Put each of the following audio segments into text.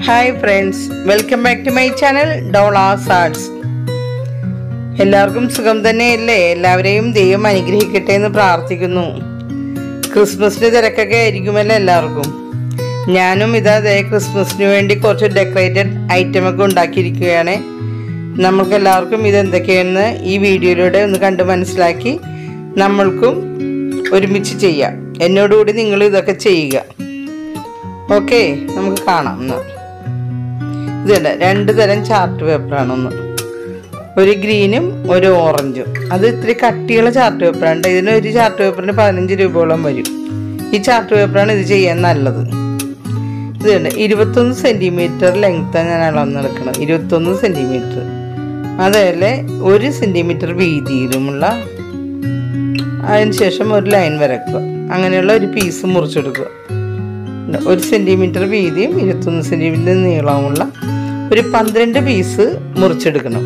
Hi friends welcome back to my channel ഡോളാസ് arts എല്ലാവർക്കും സുഖം തന്നെയല്ലേ എല്ലാവരെയും ദൈവം അനുഗ്രഹിക്കട്ടെ എന്ന് പ്രാർത്ഥിക്കുന്നു ക്രിസ്മസിന് തിരക്കൊക്കെ ആയിരിക്കുമല്ലോ എല്ലാവർക്കും ഞാനും ഇതാ ദേ ക്രിസ്മസിന് വേണ്ടി കുറച്ച് ഡെക്കറേറ്റഡ് ഐറ്റം ഒക്കെ ഉണ്ടാക്കിയിരിക്കുകയാണ് നമ്മൾക്ക് എല്ലാവർക്കും ഇത് എന്തൊക്കെയാണെന്ന് ഈ വീഡിയോയിലൂടെ ഒന്ന് കണ്ട് മനസ്സിലാക്കി നമ്മൾക്കും ഒരുമിച്ച് ചെയ്യാം എന്നോടുകൂടി നിങ്ങൾ ഇതൊക്കെ ചെയ്യുക ഓക്കെ നമുക്ക് കാണാം എന്ന് ഇതുണ്ട് രണ്ട് തരം ചാർട്ട് പേപ്പറാണ് ഒന്ന് ഒരു ഗ്രീനും ഒരു ഓറഞ്ചും അത് ഇത്തിരി കട്ടിയുള്ള ചാർട്ട് പേപ്പറാണ് ഇതിന് ഒരു ചാർട്ട് പേപ്പറിന് പതിനഞ്ച് രൂപയോളം വരും ഈ ചാർട്ട് പേപ്പറാണ് ഇത് ചെയ്യാൻ നല്ലത് ഇതുണ്ട് ഇരുപത്തൊന്ന് സെൻറ്റിമീറ്റർ ലെങ്ത്താണ് ഞാൻ അളന്നെടുക്കണം ഇരുപത്തൊന്ന് സെൻറ്റിമീറ്റർ അതേപോലെ ഒരു സെൻറ്റിമീറ്റർ വീതിയിലുമുള്ള അതിനുശേഷം ഒരു ലൈൻ വരക്കുക അങ്ങനെയുള്ള ഒരു പീസ് മുറിച്ചെടുക്കുക ഒരു സെൻറ്റിമീറ്റർ വീതിയും ഇരുപത്തൊന്ന് സെൻറ്റിമീറ്റർ നീളമുള്ള ഒരു പന്ത്രണ്ട് പീസ് മുറിച്ചെടുക്കണം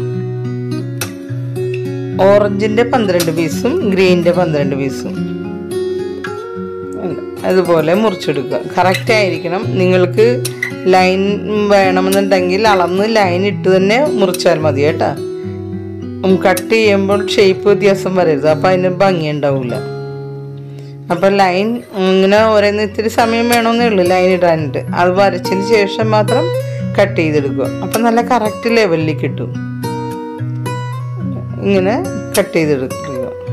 ഓറഞ്ചിൻ്റെ പന്ത്രണ്ട് പീസും ഗ്രീനിൻ്റെ പന്ത്രണ്ട് പീസും അതുപോലെ മുറിച്ചെടുക്കുക കറക്റ്റ് ആയിരിക്കണം നിങ്ങൾക്ക് ലൈൻ വേണമെന്നുണ്ടെങ്കിൽ അളന്ന് ലൈൻ ഇട്ട് തന്നെ മുറിച്ചാൽ മതി കേട്ടോ കട്ട് ചെയ്യുമ്പോൾ ഷേപ്പ് വ്യത്യാസം വരരുത് അപ്പം അതിന് ഭംഗി ഉണ്ടാവില്ല അപ്പം ലൈൻ ഇങ്ങനെ ഓരോന്ന് ഇത്തിരി സമയം വേണമെന്നേ ഉള്ളൂ ലൈൻ ഇടാനായിട്ട് അത് വരച്ചതിന് ശേഷം മാത്രം കട്ട് ചെയ്തെടുക്കുക അപ്പം നല്ല കറക്റ്റ് ലെവലിൽ കിട്ടും ഇങ്ങനെ കട്ട് ചെയ്തെടുക്കുക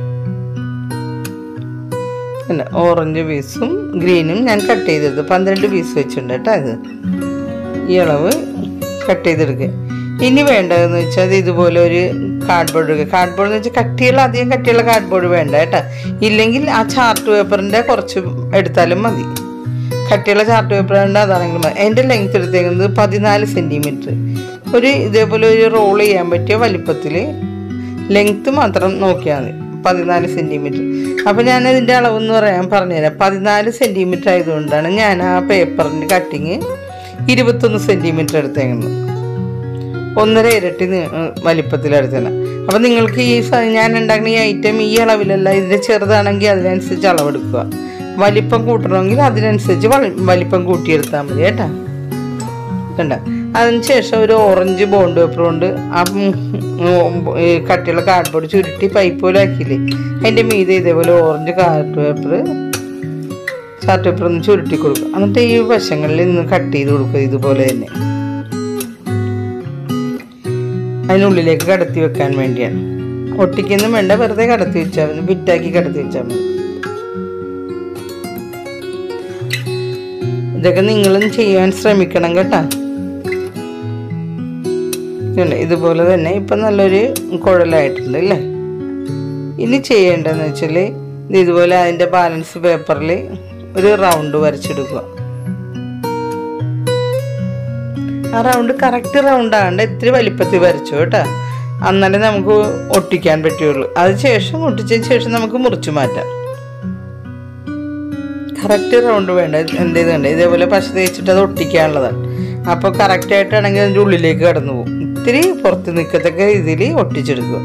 പിന്നെ ഓറഞ്ച് പീസും ഗ്രീനും ഞാൻ കട്ട് ചെയ്തെടുത്തു പന്ത്രണ്ട് പീസ് വെച്ചിട്ടുണ്ട് കേട്ടോ ഇത് ഈ അളവ് കട്ട് ചെയ്തെടുക്കുക ഇനി വേണ്ടതെന്ന് വെച്ചാൽ അത് ഇതുപോലെ ഒരു കാർഡ്ബോർഡ് എടുക്കുക കാർഡ്ബോർഡ് എന്ന് വെച്ചാൽ കട്ടിയുള്ള അധികം കട്ടിയുള്ള കാർഡ്ബോർഡ് വേണ്ട കേട്ടോ ഇല്ലെങ്കിൽ ആ ചാർട്ട് പേപ്പറിൻ്റെ കുറച്ച് എടുത്താലും മതി കട്ടിയുള്ള ചാർട്ട് പേപ്പർ ഉണ്ട് അതാണെങ്കിലും മതി എൻ്റെ ലെങ്ത് എടുത്തേക്കുന്നത് പതിനാല് സെൻറ്റിമീറ്റർ ഒരു ഇതേപോലെ ഒരു റോൾ ചെയ്യാൻ പറ്റിയ വലിപ്പത്തിൽ ലെങ്ത്ത് മാത്രം നോക്കിയാൽ മതി പതിനാല് സെൻറ്റിമീറ്റർ അപ്പോൾ ഞാൻ ഇതിൻ്റെ അളവെന്ന് പറയാൻ പറഞ്ഞുതരാം പതിനാല് സെൻറ്റിമീറ്റർ ആയതുകൊണ്ടാണ് ഞാൻ ആ പേപ്പറിൻ്റെ കട്ടിങ് ഇരുപത്തൊന്ന് സെൻറ്റിമീറ്റർ എടുത്തേക്കുന്നത് ഒന്നര ഇരട്ടി വലിപ്പത്തിലെടുത്തത് അപ്പം നിങ്ങൾക്ക് ഈ ഞാൻ ഉണ്ടാക്കുന്ന ഈ ഐറ്റം ഈ അളവിലല്ല ഇതിൻ്റെ ചെറുതാണെങ്കിൽ അതിനനുസരിച്ച് അളവെടുക്കുക വലിപ്പം കൂട്ടണമെങ്കിൽ അതിനനുസരിച്ച് വലിപ്പം കൂട്ടിയെടുത്താൽ മതി കേട്ടോ കണ്ട അതിനുശേഷം ഒരു ഓറഞ്ച് ബോണ്ട് പേപ്പർ കൊണ്ട് ആ കട്ടിയുള്ള കാർഡ്ബോർഡ് ചുരുട്ടി പൈപ്പ് പോലെ ആക്കിയില്ലേ അതിൻ്റെ മീതെ ഇതേപോലെ orange card paper chart paper ഒന്ന് ചുരുട്ടി കൊടുക്കുക എന്നിട്ട് ഈ വശങ്ങളിൽ നിന്ന് കട്ട് ചെയ്ത് കൊടുക്കുക ഇതുപോലെ തന്നെ അതിനുള്ളിലേക്ക് കടത്തി വെക്കാൻ വേണ്ടിയാണ് ഒട്ടിക്കൊന്നും വേണ്ട വെറുതെ കടത്തി വെച്ചാൽ മതി ബിറ്റാക്കി കടത്തി വെച്ചാൽ മതി ഇതൊക്കെ നിങ്ങളും ചെയ്യാൻ ശ്രമിക്കണം കേട്ടോ ഇതുപോലെ തന്നെ ഇപ്പം നല്ലൊരു കുഴലായിട്ടുണ്ട് അല്ലേ ഇനി ചെയ്യേണ്ടതെന്ന് വെച്ചാൽ ഇതുപോലെ അതിൻ്റെ ബാലൻസ് പേപ്പറിൽ ഒരു റൗണ്ട് വരച്ചെടുക്കുക ആ റൗണ്ട് കറക്റ്റ് റൗണ്ട് ആണ്ട് ഇത്തിരി വലിപ്പത്തിൽ വരച്ചു കേട്ടോ എന്നാലേ നമുക്ക് ഒട്ടിക്കാൻ പറ്റുള്ളൂ അത് ശേഷം ഒട്ടിച്ചതിന് ശേഷം നമുക്ക് മുറിച്ചു മാറ്റാം കറക്റ്റ് റൗണ്ട് വേണ്ട എന്ത് ചെയ്തുണ്ട് ഇതേപോലെ പശ തേച്ചിട്ട് അത് ഒട്ടിക്കാനുള്ളതാണ് അപ്പോൾ കറക്റ്റ് ആയിട്ടാണെങ്കിൽ അതിൻ്റെ ഉള്ളിലേക്ക് കടന്നു പോകും ഇത്തിരി പുറത്ത് നിൽക്കത്തക്ക രീതിയിൽ ഒട്ടിച്ചെടുക്കുക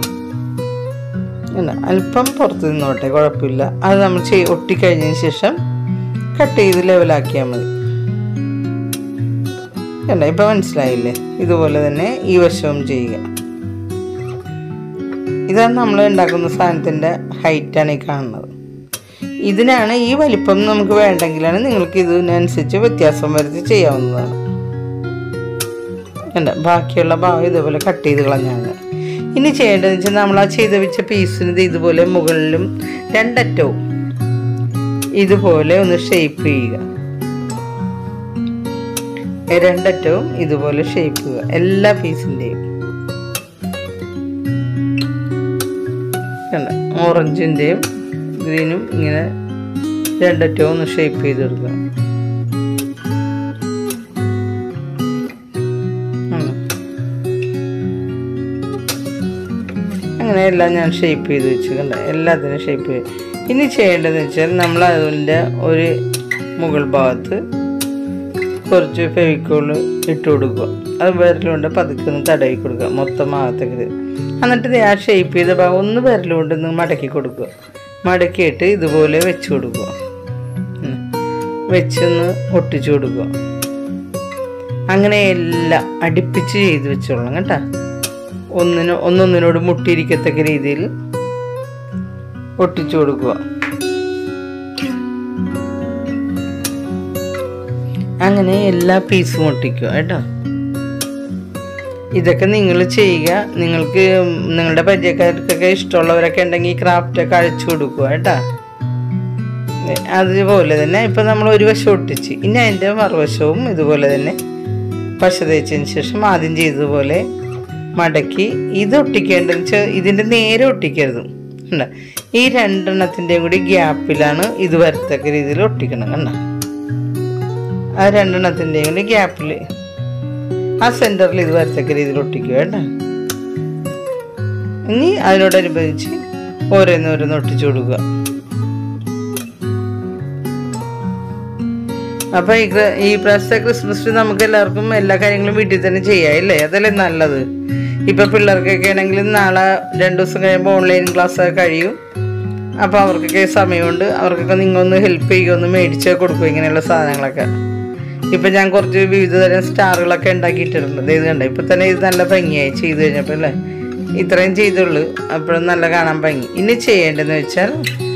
അല്പം പുറത്ത് നിന്നോട്ടെ കുഴപ്പമില്ല അത് നമ്മൾ ചെയ് ഒട്ടിക്കഴിഞ്ഞതിന് ശേഷം കട്ട് ചെയ്ത് ലെവലാക്കിയാൽ മതി കണ്ട ഇപ്പം മനസ്സിലായില്ലേ ഇതുപോലെ തന്നെ ഈ വശവും ചെയ്യുക ഇതാണ് നമ്മൾ ഉണ്ടാക്കുന്ന സാധനത്തിൻ്റെ ഹൈറ്റാണ് ഈ കാണുന്നത് ഇതിനാണ് ഈ വലിപ്പം നമുക്ക് വേണ്ടെങ്കിലാണ് നിങ്ങൾക്ക് ഇതിനനുസരിച്ച് വ്യത്യാസം വരുത്തി ചെയ്യാവുന്നതാണ് കണ്ട ബാക്കിയുള്ള ഭാഗം ഇതുപോലെ കട്ട് ചെയ്ത് കളഞ്ഞാണ് ഇനി ചെയ്യേണ്ടതെന്ന് വെച്ചാൽ നമ്മൾ ആ ചെയ്ത് വെച്ച പീസിന് ഇതുപോലെ മുകളിലും രണ്ടറ്റവും ഇതുപോലെ ഒന്ന് ഷേപ്പ് ചെയ്യുക രണ്ടറ്റവും ഇതുപോലെ ഷേപ്പ് ചെയ്യുക എല്ലാ പീസിൻ്റെയും ഓറഞ്ചിൻ്റെയും ഗ്രീനും ഇങ്ങനെ രണ്ടറ്റവും ഒന്ന് ഷേപ്പ് ചെയ്തെടുക്കുക അങ്ങനെ എല്ലാം ഞാൻ ഷേപ്പ് ചെയ്ത് വെച്ചിട്ടുണ്ട് എല്ലാത്തിനും ഷേപ്പ് ചെയ്ത് ഇനി ചെയ്യേണ്ടതെന്ന് വെച്ചാൽ നമ്മൾ അതിൻ്റെ ഒരു മുകൾ ഭാഗത്ത് കുറച്ച് ഫെവിക്കോൾ ഇട്ട് കൊടുക്കുക അത് വിരലുകൊണ്ട് പതുക്കെ ഒന്ന് തടവി കൊടുക്കുക മൊത്തം ഭാഗത്തേക്ക് എന്നിട്ട് ആ ഷേപ്പ് ചെയ്ത ഭാഗം ഒന്ന് വിരലുകൊണ്ട് ഒന്ന് മടക്കി കൊടുക്കുക മടക്കിയിട്ട് ഇതുപോലെ വെച്ച് കൊടുക്കുക വെച്ചൊന്ന് ഒട്ടിച്ചു കൊടുക്കുക അങ്ങനെ എല്ലാം അടുപ്പിച്ച് ചെയ്ത് വെച്ചോളാം കേട്ടോ ഒന്നിന് ഒന്നൊന്നിനോട് മുട്ടിയിരിക്കത്തക്ക രീതിയിൽ ഒട്ടിച്ചു കൊടുക്കുക അങ്ങനെ എല്ലാ പീസും ഒട്ടിക്കുക കേട്ടോ ഇതൊക്കെ നിങ്ങൾ ചെയ്യുക നിങ്ങൾക്ക് നിങ്ങളുടെ പരിചയക്കാർക്കൊക്കെ ഇഷ്ടമുള്ളവരൊക്കെ ഉണ്ടെങ്കിൽ ക്രാഫ്റ്റൊക്കെ അഴിച്ചു കൊടുക്കുക കേട്ടോ അതുപോലെ തന്നെ ഇപ്പം നമ്മൾ ഒരു വശം ഒട്ടിച്ച് ഇനി അതിൻ്റെ മറുവശവും ഇതുപോലെ തന്നെ പശ തേച്ചതിന് ശേഷം ആദ്യം ചെയ്തതുപോലെ മടക്കി ഇത് ഒട്ടിക്കേണ്ടതെന്ന് വെച്ചാൽ ഇതിൻ്റെ നേരെ ഒട്ടിക്കരുത് കണ്ട ഈ രണ്ടെണ്ണത്തിൻ്റെയും കൂടി ഗ്യാപ്പിലാണ് ഇത് വരത്തക്ക രീതിയിൽ ഒട്ടിക്കണം കണ്ട ആ രണ്ടെണ്ണത്തിൻ്റെയും കൂടി ഗ്യാപ്പിൽ ആ സെൻറ്ററിൽ ഇത് വരത്തക്ക രീതിയിൽ ഒട്ടിക്കുക കേട്ടോ ഇനി അതിനോടനുബന്ധിച്ച് ഓരോന്നോരോന്ന് ഒട്ടിച്ചു കൊടുക്കുക അപ്പൊ ഈ ക്ര- ഈ പ്രാവശ്യത്തെ ക്രിസ്മസ് നമുക്ക് എല്ലാവർക്കും എല്ലാ കാര്യങ്ങളും വീട്ടിൽ തന്നെ ചെയ്യാം ഇല്ലേ അതല്ലേ നല്ലത് ഇപ്പൊ പിള്ളേർക്കൊക്കെ ആണെങ്കിൽ നാളെ രണ്ടു ദിവസം കഴിയുമ്പോൾ ഓൺലൈൻ ക്ലാസ് ഒക്കെ കഴിയും അപ്പൊ അവർക്കൊക്കെ സമയമുണ്ട് അവർക്കൊക്കെ നിങ്ങൾ ഒന്ന് ഹെൽപ്പ് ചെയ്യുക ഒന്ന് മേടിച്ച് കൊടുക്കും ഇങ്ങനെയുള്ള സാധനങ്ങളൊക്കെ ഇപ്പൊ ഞാൻ കുറച്ച് വിവിധ തരം സ്റ്റാറുകളൊക്കെ ഉണ്ടാക്കിയിട്ടുണ്ട് ദേ ഇത് കണ്ട ഇപ്പൊ തന്നെ ഇത് നല്ല ഭംഗിയായി ചെയ്ത് കഴിഞ്ഞപ്പോൾ അല്ലേ ഇത്രയും ചെയ്തുള്ളൂ അപ്പോഴും നല്ല കാണാൻ ഭംഗി ഇനി ചെയ്യേണ്ടതെന്ന് വെച്ചാൽ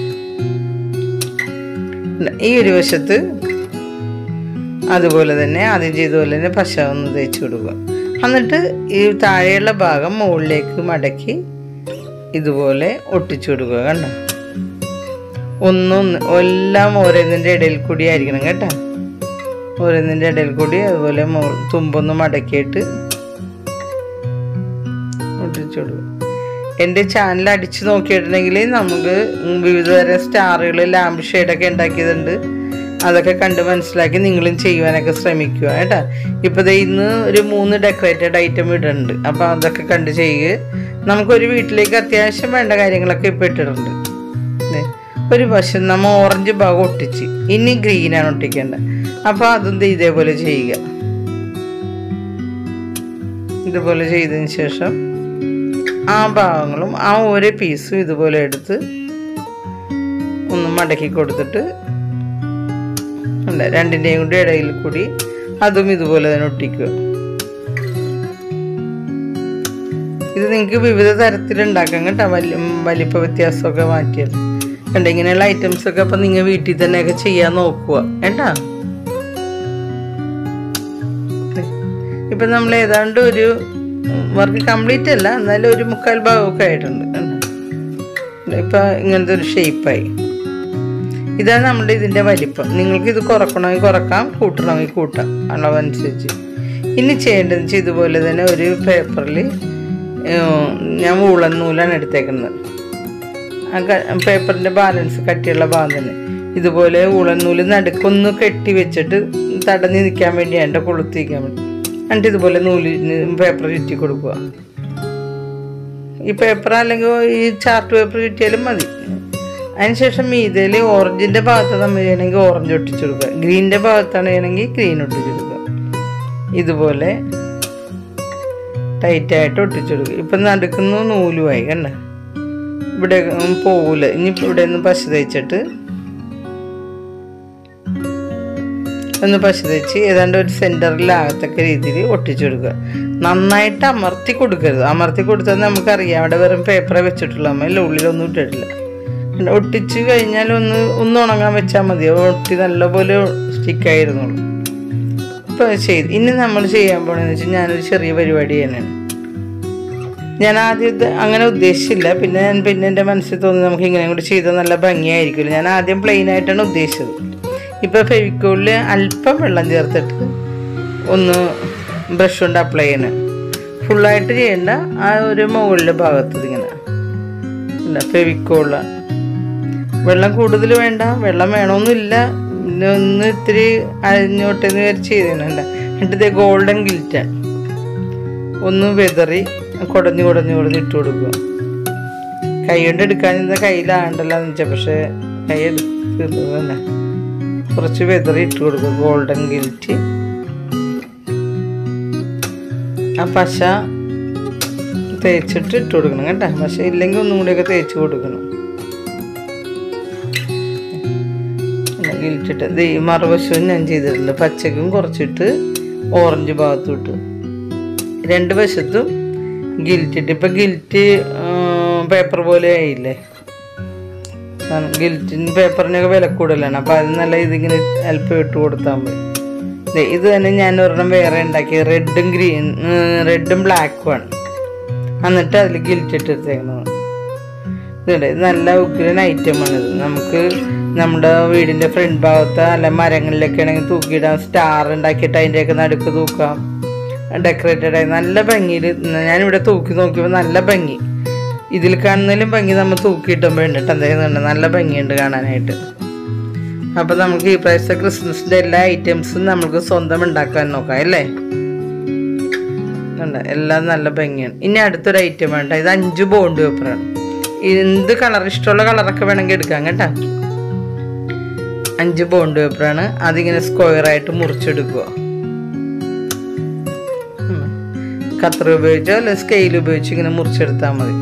ഈ ഒരു വശത്ത് അതുപോലെ തന്നെ ആദ്യം ചെയ്ത പോലെ തന്നെ പശ ഒന്ന് തേച്ച് കൊടുക്കുക എന്നിട്ട് ഈ താഴെയുള്ള ഭാഗം മുകളിലേക്ക് മടക്കി ഇതുപോലെ ഒട്ടിച്ചു കൊടുക്കുക കണ്ടോ ഒന്നൊന്ന് എല്ലാം ഓരോന്നിൻ്റെ ഇടയിൽ കൂടി ആയിരിക്കണം കേട്ടോ ഓരോന്നിൻ്റെ ഇടയിൽ കൂടി അതുപോലെ മോ- തുമ്പൊന്ന് മടക്കിയിട്ട് ഒട്ടിച്ചു കൊടുക്കുക എൻ്റെ ചാനൽ അടിച്ചു നോക്കിയിട്ടുണ്ടെങ്കിൽ നമുക്ക് വിവിധ തരം സ്റ്റാറുകൾ ലാമ്പ് ഷെയ്ഡൊക്കെ ഉണ്ടാക്കിയതുണ്ട് അതൊക്കെ കണ്ട് മനസ്സിലാക്കി നിങ്ങളും ചെയ്യുവാനൊക്കെ ശ്രമിക്കുക കേട്ടാ ഇപ്പോൾ ദേ ഇന്ന് ഒരു മൂന്ന് ഡെക്കറേറ്റഡ് ഐറ്റം ഇടുന്നുണ്ട് അപ്പോൾ അതൊക്കെ കണ്ട് ചെയ്യുക നമുക്കൊരു വീട്ടിലേക്ക് അത്യാവശ്യം വേണ്ട കാര്യങ്ങളൊക്കെ ഇപ്പോൾ ഇട്ടിട്ടുണ്ട് ദേ, ഒരു വശം നമ്മൾ ഓറഞ്ച് ഭാഗം ഒട്ടിച്ച് ഇനി ഗ്രീനാണ് ഒട്ടിക്കേണ്ടത് അപ്പോൾ അതും ദേ ഇതേപോലെ ചെയ്യുക ഇതുപോലെ ചെയ്തതിന് ശേഷം ആ ഭാഗങ്ങളും ആ ഓരോ പീസും ഇതുപോലെ എടുത്ത് ഒന്ന് മടക്കി കൊടുത്തിട്ട് ഉണ്ട് രണ്ടിൻ്റെയും കൂടി ഇടയിൽ കൂടി അതും ഇതുപോലെ തന്നെ ഒട്ടിക്കുക ഇത് നിങ്ങൾക്ക് വിവിധ തരത്തിൽ ഉണ്ടാക്കാം കേട്ടോ വലിയ വലിപ്പ വ്യത്യാസമൊക്കെ മാറ്റിയത് കണ്ട ഇങ്ങനെയുള്ള ഐറ്റംസ് ഒക്കെ അപ്പം നിങ്ങൾ വീട്ടിൽ തന്നെയൊക്കെ ചെയ്യാൻ നോക്കുക കേട്ടാ ഇപ്പം നമ്മൾ ഏതാണ്ട് ഒരു വർക്ക് കംപ്ലീറ്റ് അല്ല എന്നാലും ഒരു മുക്കാൽ ഭാഗമൊക്കെ ആയിട്ടുണ്ട് കണ്ടോ? ഇപ്പം ഇങ്ങനത്തെ ഒരു ഷേപ്പായി ഇതാണ് നമ്മുടെ ഇതിൻ്റെ വലിപ്പം നിങ്ങൾക്ക് ഇത് കുറക്കണമെങ്കിൽ കുറക്കാം കൂട്ടണമെങ്കിൽ കൂട്ടാം അളവനുസരിച്ച് ഇനി ചെയ്യേണ്ടതെന്ന് വെച്ചാൽ ഇതുപോലെ തന്നെ ഒരു പേപ്പറിൽ ഞാൻ വൂളൻ നൂലാണ് എടുത്തേക്കുന്നത് ആ പേപ്പറിൻ്റെ ബാലൻസ് കട്ടിയുള്ള ഭാഗം തന്നെ ഇതുപോലെ ഉളൻ നൂല് നടുക്കൊന്ന് കെട്ടി വെച്ചിട്ട് തടഞ്ഞ് നിൽക്കാൻ വേണ്ടിയാണ് കൊളുത്തി നിൽക്കാൻ വേണ്ടി എന്നിട്ട് ഇതുപോലെ നൂല് പേപ്പർ ചുറ്റി കൊടുക്കുക ഈ പേപ്പർ അല്ലെങ്കിൽ ഈ ചാർട്ട് പേപ്പർ ചുറ്റിയാലും മതി അതിനുശേഷം മീതയിൽ ഓറഞ്ചിൻ്റെ ഭാഗത്ത് നമ്മൾ ചെയ്യണമെങ്കിൽ ഓറഞ്ച് ഒട്ടിച്ചു കൊടുക്കുക ഗ്രീനിൻ്റെ ഭാഗത്താണ് ചെയ്യണമെങ്കിൽ ഗ്രീൻ ഒട്ടിച്ചു കൊടുക്കുക ഇതുപോലെ ടൈറ്റായിട്ട് ഒട്ടിച്ചു കൊടുക്കുക ഇപ്പം നടുക്കുന്ന നൂലുമായി കണ്ട ഇവിടെ ഉം പോവില്ല ഇനി ഇവിടെ നിന്ന് പശ തേച്ചിട്ട് ഒന്ന് പശ തേച്ച് ഏതാണ്ട് ഒരു സെൻറ്ററിലാകത്തക്ക രീതിയിൽ ഒട്ടിച്ചു കൊടുക്കുക നന്നായിട്ട് അമർത്തി കൊടുക്കരുത് അമർത്തി കൊടുത്താൽ നമുക്കറിയാം അവിടെ വെറും പേപ്പറെ വെച്ചിട്ടുള്ള അമ്മ ഉള്ളിലൊന്നും ഇട്ടിട്ടില്ല പിന്നെ ഒട്ടിച്ച് കഴിഞ്ഞാൽ ഒന്ന് ഒന്ന് ഉണങ്ങാൻ വെച്ചാൽ മതി ഒട്ടി നല്ലപോലെ സ്റ്റിക്കായിരുന്നുള്ളൂ ഇപ്പോൾ ചെയ്ത് ഇനി നമ്മൾ ചെയ്യാൻ പോണെന്ന് വെച്ചാൽ ഞാനൊരു ചെറിയ പരിപാടി തന്നെയാണ് ഞാൻ ആദ്യം ഇത് അങ്ങനെ ഉദ്ദേശിച്ചില്ല പിന്നെ ഞാൻ പിന്നെ എൻ്റെ മനസ്സിൽ തോന്നി നമുക്ക് ഇങ്ങനെ കൂടി ചെയ്താൽ നല്ല ഭംഗിയായിരിക്കില്ല ഞാൻ ആദ്യം പ്ലെയിൻ ആയിട്ടാണ് ഉദ്ദേശിച്ചത് ഇപ്പോൾ ഫെവിക്കോളിൽ അല്പം വെള്ളം ചേർത്തിട്ട് ഒന്ന് ബ്രഷ് കൊണ്ട് അപ്ലൈ ചെയ്യണം ഫുള്ളായിട്ട് ചെയ്യേണ്ട ആ ഒരു മുകളിലെ ഭാഗത്ത് ഇങ്ങനെ ഫെവിക്കോള് വെള്ളം കൂടുതൽ വേണ്ട വെള്ളം വേണമെന്നില്ല പിന്നെ ഒന്ന് ഇത്തിരി അരിഞ്ഞോട്ടെന്ന് വിചാരിച്ച് ചെയ്തേണ്ട എന്നിട്ട് ഇതേ ഗോൾഡൻ ഗിൽറ്റ ഒന്ന് വെതറി കുടഞ്ഞു കുടഞ്ഞു കുടഞ്ഞ് ഇട്ട് കൊടുക്കുക കൈ കൊണ്ട് എടുക്കാൻ ഇന്ന കയ്യിലാണ്ടല്ലോ എന്ന് വെച്ചാൽ പക്ഷേ കൈ എടുത്ത് തന്നെ കുറച്ച് വെതറി ഇട്ട് കൊടുക്കുക ഗോൾഡൻ ഗിൽറ്റ് ആ പശ തേച്ചിട്ട് ഇട്ട് കൊടുക്കണം കേട്ടോ പശ ഇല്ലെങ്കിൽ ഒന്നും കൂടിയൊക്കെ തേച്ച് കൊടുക്കണം ഗിൽറ്റിട്ട് ഇത് ഈ മറുവശവും ഞാൻ ചെയ്തിട്ടുണ്ട് പച്ചക്കും കുറച്ചിട്ട് ഓറഞ്ച് ഭാഗത്തോട്ട് രണ്ട് വശത്തും ഗിൽറ്റ് ഇട്ട് ഇപ്പം ഗിൽറ്റ് പേപ്പർ പോലെ ആയില്ലേ ഗിൽറ്റിന് പേപ്പറിനൊക്കെ വില കൂടുതലാണ് അപ്പോൾ അത് നല്ല ഇതിങ്ങനെ അല്പം ഇട്ട് കൊടുത്താൽ മതി ദേ, ഇത് തന്നെ ഞാൻ ഒരെണ്ണം വേറെ ഉണ്ടാക്കി റെഡും ഗ്രീൻ റെഡും ബ്ലാക്കും ആണ് എന്നിട്ട് അതിൽ ഗിൽറ്റ് ഇട്ടെടുത്തേക്കുന്നത് ഇതുണ്ട് ഇത് നല്ല ഉഗ്രൻ ഐറ്റമാണ് ഇത് നമുക്ക് നമ്മുടെ വീടിൻ്റെ ഫ്രണ്ട് ഭാഗത്ത് അല്ല മരങ്ങളിലൊക്കെ ആണെങ്കിൽ തൂക്കിയിടാം സ്റ്റാർ ഉണ്ടാക്കിയിട്ട് അതിൻ്റെയൊക്കെ നടുക്ക് തൂക്കാം ഡെക്കറേറ്റഡ് ആയി നല്ല ഭംഗിയിൽ ഞാനിവിടെ തൂക്കി നോക്കിയപ്പോൾ നല്ല ഭംഗി ഇതിൽ കാണുന്നതിലും ഭംഗി നമ്മൾ തൂക്കിയിട്ടുമ്പോൾ ഉണ്ട് എന്തായിരുന്നു നല്ല ഭംഗിയുണ്ട് കാണാനായിട്ട് അപ്പം നമുക്ക് ഈ പ്രാവശ്യത്തെ ക്രിസ്മസിൻ്റെ എല്ലാ ഐറ്റംസും നമുക്ക് സ്വന്തം ഉണ്ടാക്കാൻ നോക്കാം അല്ലേ ഉണ്ട് എല്ലാം നല്ല ഭംഗിയാണ് ഇനി അടുത്തൊരു ഐറ്റം വേണ്ട ഇത് അഞ്ച് ബോണ്ട് പേപ്പറാണ് എന്ത് കളർ ഇഷ്ടമുള്ള കളറൊക്കെ വേണമെങ്കിൽ എടുക്കാം കേട്ടോ അഞ്ച് ബോണ്ട് പേപ്പറാണ് അതിങ്ങനെ സ്ക്വയർ ആയിട്ട് മുറിച്ചെടുക്കുക ഉം. കത്തർ ഉപയോഗിച്ചോ അല്ലെ സ്കെയിൽ ഉപയോഗിച്ച് ഇങ്ങനെ മുറിച്ചെടുത്താൽ മതി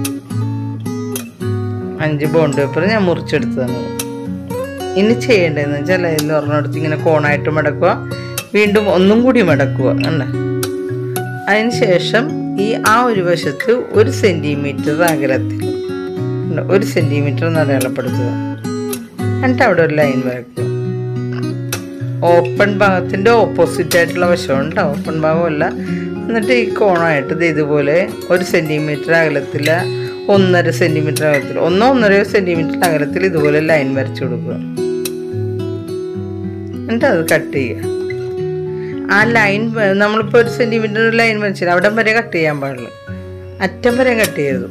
അഞ്ച് ബോണ്ട് പേപ്പർ ഞാൻ മുറിച്ചെടുത്തതാണ് ഇനി ചെയ്യേണ്ടതെന്ന് വെച്ചാൽ അതിൽ ഒരെണ്ണെടുത്ത് ഇങ്ങനെ കോണായിട്ട് മടക്കുക വീണ്ടും ഒന്നും കൂടി മടക്കുക കണ്ട അതിന് ശേഷം ഈ ആ ഒരു വശത്ത് ഒരു സെൻറ്റിമീറ്റർ അകലത്തിൽ ഉണ്ട്. ഒരു സെൻറ്റിമീറ്റർ എന്ന് അടയാളപ്പെടുത്തുക എന്നിട്ട് അവിടെ ഒരു ലൈൻ വരയ്ക്കുക ഓപ്പൺ ഭാഗത്തിൻ്റെ ഓപ്പോസിറ്റ് ആയിട്ടുള്ള വശമുണ്ട് ഓപ്പൺ ഭാഗമല്ല എന്നിട്ട് ഈ കോണായിട്ട് ഇത് ഇതുപോലെ ഒരു സെൻറ്റിമീറ്റർ അകലത്തിൽ ഒന്നര സെൻറ്റിമീറ്റർ അകലത്തിൽ ഒന്നോ ഒന്നര സെൻറ്റിമീറ്റർ അകലത്തിൽ ഇതുപോലെ ലൈൻ വരച്ചു കൊടുക്കുക എന്നിട്ട് അത് കട്ട് ചെയ്യുക ആ ലൈൻ നമ്മളിപ്പോൾ ഒരു സെൻറ്റിമീറ്റർ ലൈൻ വരച്ചില്ല അവിടെ വരെ കട്ട് ചെയ്യാൻ പാടുള്ളൂ അറ്റം വരെ കട്ട് ചെയ്തു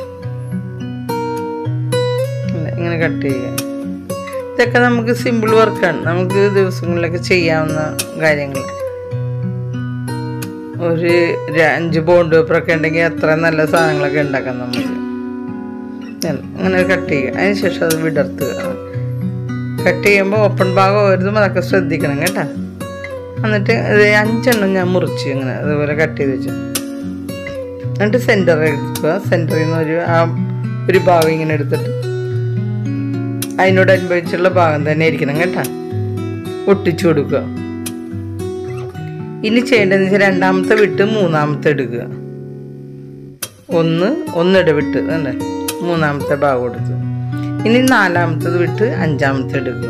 ഇല്ല, ഇങ്ങനെ കട്ട് ചെയ്യുക ഇതൊക്കെ നമുക്ക് സിമ്പിൾ വർക്കാണ് നമുക്ക് ദിവസങ്ങളിലൊക്കെ ചെയ്യാവുന്ന കാര്യങ്ങൾ ഒരു ര- അഞ്ച് ബോണ്ട് പേപ്പറൊക്കെ ഉണ്ടെങ്കിൽ അത്ര നല്ല സാധനങ്ങളൊക്കെ ഉണ്ടാക്കാം നമുക്ക് ഇല്ല, അങ്ങനെ കട്ട് ചെയ്യുക അതിന് ശേഷം അത് വിടർത്തുക കട്ട് ചെയ്യുമ്പോൾ ഓപ്പൺ ഭാഗം വരുതും അതൊക്കെ ശ്രദ്ധിക്കണം കേട്ടോ എന്നിട്ട് ഇത് അഞ്ചെണ്ണം ഞാൻ മുറിച്ച് ഇങ്ങനെ അതുപോലെ കട്ട് ചെയ്ത് വെച്ചു എന്നിട്ട് സെൻറ്റർ എടുക്കുക സെൻറ്ററിൽ നിന്ന് ഒരു ആ ഒരു ഭാഗം ഇങ്ങനെ എടുത്തിട്ട് അതിനോട് അനുഭവിച്ചുള്ള ഭാഗം തന്നെ ഇരിക്കണം കേട്ടോ ഒട്ടിച്ചു കൊടുക്കുക ഇനി ചെയ്യേണ്ടതെന്ന് വെച്ചാൽ രണ്ടാമത്തെ വിട്ട് മൂന്നാമത്തെ എടുക്കുക ഒന്ന് ഒന്നിടവിട്ട് തന്നെ മൂന്നാമത്തെ ഭാഗം എടുത്തു ഇനി നാലാമത്തത് വിട്ട് അഞ്ചാമത്തെ എടുക്കുക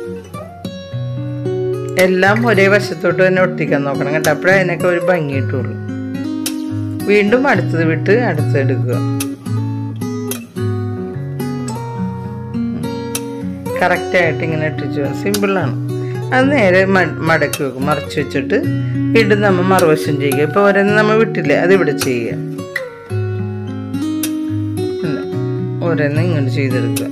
എല്ലാം ഒരേ വശത്തോട്ട് തന്നെ ഒട്ടിക്കാൻ നോക്കണം കേട്ടോ അപ്പോഴേ അതിനൊക്കെ ഒരു ഭംഗി കിട്ടുള്ളൂ വീണ്ടും അടുത്തത് വിട്ട് അടുത്തത് എടുക്കുക കറക്റ്റായിട്ട് ഇങ്ങനെ ഇട്ടിച്ചു സിമ്പിളാണ് അത് നേരെ മ- മടക്കി വെക്കും മറച്ച് വെച്ചിട്ട് വീണ്ടും നമ്മൾ മറുവശം ചെയ്യുക ഇപ്പോൾ ഓരോന്ന് നമ്മൾ വിട്ടില്ലേ അത് ഇവിടെ ചെയ്യുക ഇല്ല. ഓരോന്ന് ഇങ്ങനെ ചെയ്തെടുക്കുക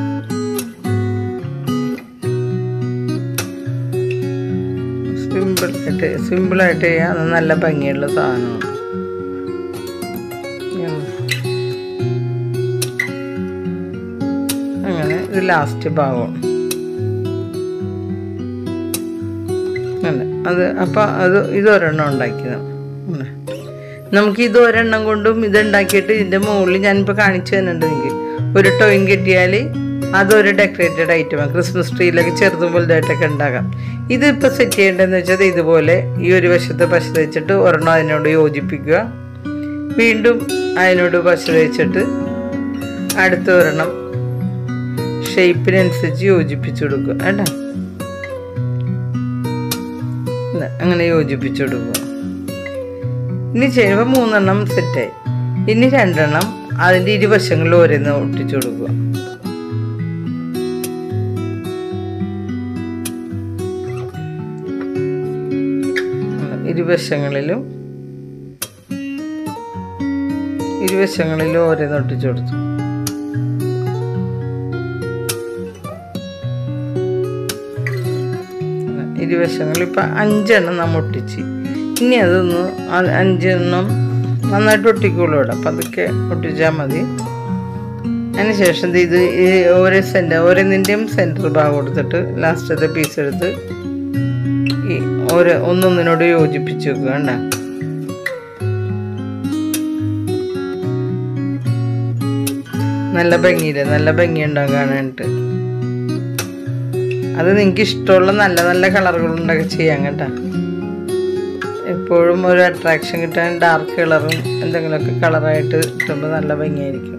സിമ്പിളായിട്ട് സിമ്പിളായിട്ട് ചെയ്യാം അത് നല്ല ഭംഗിയുള്ള സാധനമാണ് ഉം. അങ്ങനെ ഇത് ലാസ്റ്റ് ഭാഗം അല്ല അത് അപ്പം അത് ഇതൊരെണ്ണം ഉണ്ടാക്കിയതാണ് അല്ലേ നമുക്ക് ഇത് ഒരെണ്ണം കൊണ്ടും ഇത് ഉണ്ടാക്കിയിട്ട് ഇതിൻ്റെ മുകളിൽ ഞാനിപ്പോൾ കാണിച്ചു തന്നിട്ടുണ്ട് നിങ്ങൾക്ക് ഒരു ടോയും കെട്ടിയാൽ അതൊരു ഡെക്കറേറ്റഡ് ഐറ്റമാണ് ക്രിസ്മസ് ട്രീയിലൊക്കെ ചെറുതും വലുതായിട്ടൊക്കെ ഉണ്ടാകാം ഇതിപ്പോൾ സെറ്റ് ചെയ്യേണ്ടതെന്ന് വെച്ചാൽ ദേ ഇതുപോലെ ഈ ഒരു വശത്ത് പശ തേച്ചിട്ട് ഒരെണ്ണം അതിനോട് യോജിപ്പിക്കുക വീണ്ടും അതിനോട് പശ തേച്ചിട്ട് അടുത്ത ഒരെണ്ണം ഷേപ്പിനനുസരിച്ച് യോജിപ്പിച്ചു കൊടുക്കുക കേട്ടോ ഇല്ല, അങ്ങനെ യോജിപ്പിച്ചു കൊടുക്കുക ഇനി ചെയ്യുമ്പോൾ മൂന്നെണ്ണം സെറ്റായി ഇനി രണ്ടെണ്ണം അതിൻ്റെ ഇരുവശങ്ങളിൽ ഓരോന്ന് ഒട്ടിച്ചു കൊടുക്കുക ഇരുവശങ്ങളിലും ഇരുവശങ്ങളിലും ഓരോന്ന് ഒട്ടിച്ചു കൊടുത്തു ഇരുവശങ്ങളിൽ ഇപ്പം അഞ്ചെണ്ണം നമ്മൾ ഒട്ടിച്ച് ഇനി അതൊന്ന് ആ- അഞ്ചെണ്ണം നന്നായിട്ട് ഒട്ടിക്കുള്ളൂ ഇവിടെ അപ്പം അതൊക്കെ ഒട്ടിച്ചാൽ മതി അതിന് ശേഷം ദേ ഇത് ഈ ഓരോ സെൻറ്റർ ഓരോന്നിൻ്റെയും സെൻറ്റർ ഭാഗം എടുത്തിട്ട് ലാസ്റ്റത്തെ പീസ് എടുത്ത് ഈ ഓരോ ഒന്നൊന്നിനോട് യോജിപ്പിച്ച് വെക്കുക കണ്ട നല്ല ഭംഗിയില്ലേ നല്ല ഭംഗിയുണ്ടാവും കാണാനായിട്ട് അത് നിങ്ങൾക്ക് ഇഷ്ടമുള്ള നല്ല നല്ല കളറുകളുണ്ടൊക്കെ ചെയ്യാം കേട്ടോ എപ്പോഴും ഒരു അട്രാക്ഷൻ കിട്ടാൻ ഡാർക്ക് കളറും എന്തെങ്കിലുമൊക്കെ കളറായിട്ട് ഇട്ടുമ്പോൾ നല്ല ഭംഗിയായിരിക്കും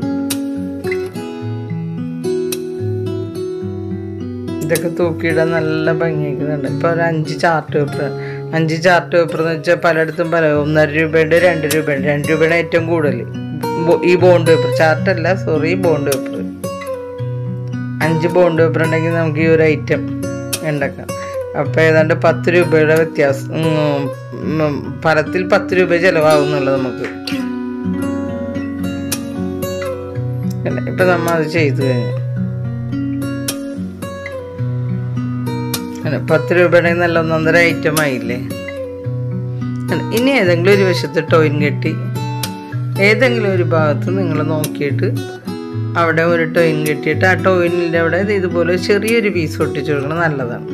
ഇതൊക്കെ തൂക്കിയിടാൻ നല്ല ഭംഗിയാക്കുന്നുണ്ട് ഇപ്പോൾ ഒരു അഞ്ച് ചാർട്ട് പേപ്പർ അഞ്ച് ചാർട്ട് പേപ്പർ എന്ന് വെച്ചാൽ പലയിടത്തും പല ഒന്നര രൂപയുണ്ട് രണ്ട് രൂപയുണ്ട് രണ്ട് രൂപയാണ് ഏറ്റവും കൂടുതൽ ബോ- ഈ ബോണ്ട് പേപ്പർ ചാർട്ടല്ല സോറി ബോണ്ട് പേപ്പർ അഞ്ച് ബോണ്ട് പേപ്പർ ഉണ്ടെങ്കിൽ നമുക്ക് ഈ ഒരു ഐറ്റം ഉണ്ടാക്കാം അപ്പോൾ ഏതാണ്ട് പത്ത് രൂപയുടെ വ്യത്യാസം ഉം, ഉം, ഫലത്തിൽ പത്ത് രൂപ ചിലവാകുന്നുള്ളത് നമുക്ക് അല്ല, ഇപ്പൊ നമ്മ അത് ചെയ്തു കഴിഞ്ഞു അല്ല, പത്ത് രൂപയുടെ നല്ല ഒന്നൊന്നര ഐറ്റം ആയില്ലേ അല്ല, ഇനി ഏതെങ്കിലും ഒരു വശത്ത് ടോയിൻ കെട്ടി ഏതെങ്കിലും ഒരു ഭാഗത്ത് നിങ്ങൾ നോക്കിയിട്ട് അവിടെ ഒരു ടോയിൻ കെട്ടിയിട്ട് ആ ടോയിനിൻ്റെ അവിടെ ഇത് ഇതുപോലെ ചെറിയൊരു പീസ് ഒട്ടിച്ചു കൊടുക്കണം നല്ലതാണ്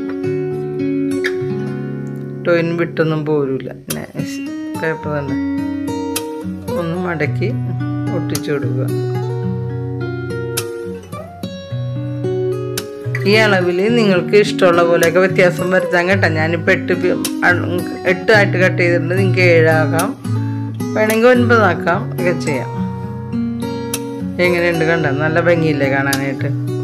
ടോയിൻ വിട്ടൊന്നും പോരില്ല പിന്നെ പേപ്പർ തന്നെ ഒന്ന് മടക്കി ഒട്ടിച്ചു കൊടുക്കുക ഈ അളവിൽ നിങ്ങൾക്ക് ഇഷ്ടമുള്ള പോലെയൊക്കെ വ്യത്യാസം വരുത്താൻ കേട്ടോ ഞാനിപ്പോൾ എട്ട് പി- അ- എട്ടായിട്ട് കട്ട് ചെയ്തിട്ടുണ്ട് നിങ്ങൾക്ക് ഏഴാക്കാം വേണമെങ്കിൽ ഒൻപതാക്കാം ഒക്കെ ചെയ്യാം എങ്ങനെയുണ്ട് കണ്ട നല്ല ഭംഗിയില്ലേ കാണാനായിട്ട്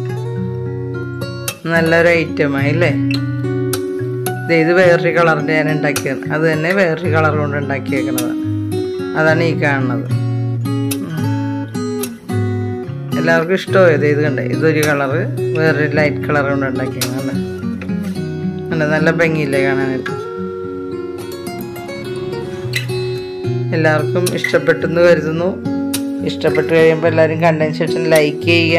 നല്ലൊരു ഐറ്റമായി അല്ലേ ദേ ഇത് വേറൊരു കളറിൻ്റെ ഞാൻ ഉണ്ടാക്കിയത് അത് തന്നെ വേറൊരു കളർ കൊണ്ട് ഉണ്ടാക്കിയേക്കണത് അതാണ് ഈ കാണുന്നത് ഉം. എല്ലാവർക്കും ഇഷ്ടമായത് ഇത് കണ്ടേ ഇതൊരു കളറ് വേറൊരു ലൈറ്റ് കളർ കൊണ്ട് ഉണ്ടാക്കിയാണ് കണ്ട നല്ല ഭംഗിയില്ലേ കാണാനായിട്ട് എല്ലാവർക്കും ഇഷ്ടപ്പെട്ടെന്ന് കരുതുന്നു ഇഷ്ടപ്പെട്ട് കഴിയുമ്പോൾ എല്ലാവരും കണ്ടതിന് ശേഷം ലൈക്ക് ചെയ്യുക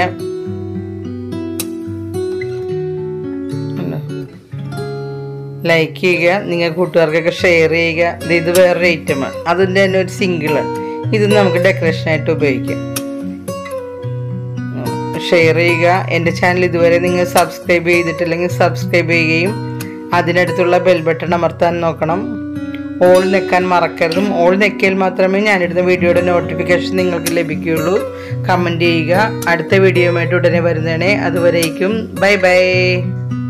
ലൈക്ക് ചെയ്യുക നിങ്ങൾ കൂട്ടുകാർക്കൊക്കെ ഷെയർ ചെയ്യുക ഇത് ഇത് വേറൊരു ഐറ്റമാണ് അതിൻ്റെ തന്നെ ഒരു സിംഗിളാണ് ഇത് നമുക്ക് ഡെക്കറേഷനായിട്ട് ഉപയോഗിക്കാം ഷെയർ ചെയ്യുക എൻ്റെ ചാനൽ ഇതുവരെ നിങ്ങൾ സബ്സ്ക്രൈബ് ചെയ്തിട്ടില്ലെങ്കിൽ സബ്സ്ക്രൈബ് ചെയ്യുകയും അതിനടുത്തുള്ള ബെൽ ബട്ടൺ അമർത്താൻ നോക്കണം ഓൾ നെക്കാൻ മറക്കരുതും ഓൾ നെക്കിയാൽ മാത്രമേ ഞാനിടുന്ന വീഡിയോയുടെ നോട്ടിഫിക്കേഷൻ നിങ്ങൾക്ക് ലഭിക്കുകയുള്ളൂ കമൻറ്റ് ചെയ്യുക അടുത്ത വീഡിയോയുമായിട്ട് ഉടനെ വരുന്നതാണ് അതുവരേക്കും ബൈ ബൈ